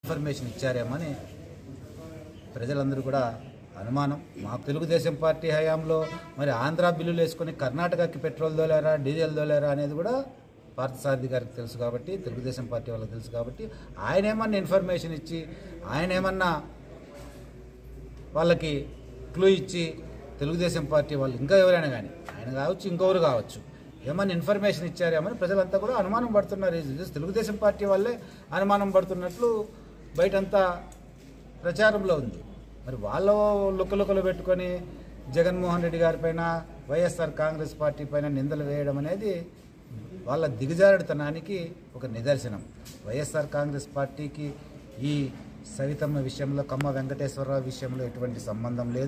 information ఇచ్చారేమని ప్రజలందరూ కూడా అనుమానం మా తెలుగుదేశం పార్టీ హయాంలో మరి ఆంధ్ర బిల్లులు వేసుకొని కర్ణాటకకి పెట్రోల్ దోలారా డీజిల్ దోలారా అనేది కూడా పార్థసారథి గారికి తెలుసు కాబట్టి తెలుగుదేశం పార్టీ వాళ్ళకి తెలుసు కాబట్టి ఆయన ఏమన్నా ఇన్ఫర్మేషన్ ఇచ్చి ఆయన ఏమన్నా వాళ్ళకి క్లూ ఇచ్చి తెలుగుదేశం పార్టీ వాళ్ళు ఇంకా ఎవరైనా కానీ ఆయన కావచ్చు ఇంకొకరు కావచ్చు ఏమన్నా ఇన్ఫర్మేషన్ ఇచ్చారేమని ప్రజలంతా కూడా అనుమానం పడుతున్నారు ఇది తెలుగుదేశం పార్టీ వాళ్ళే అనుమానం పడుతున్నట్లు బయటంతా ప్రచారంలో ఉంది మరి వాళ్ళ లుక్కలుక్కలు పెట్టుకొని జగన్మోహన్ రెడ్డి గారి పైన వైఎస్ఆర్ కాంగ్రెస్ పార్టీ పైన నిందలు వేయడం అనేది వాళ్ళ దిగజారుడుతనానికి ఒక నిదర్శనం వైఎస్ఆర్ కాంగ్రెస్ పార్టీకి ఈ సవితమ్మ విషయంలో కమ్మ వెంకటేశ్వరరావు విషయంలో ఎటువంటి సంబంధం లేదు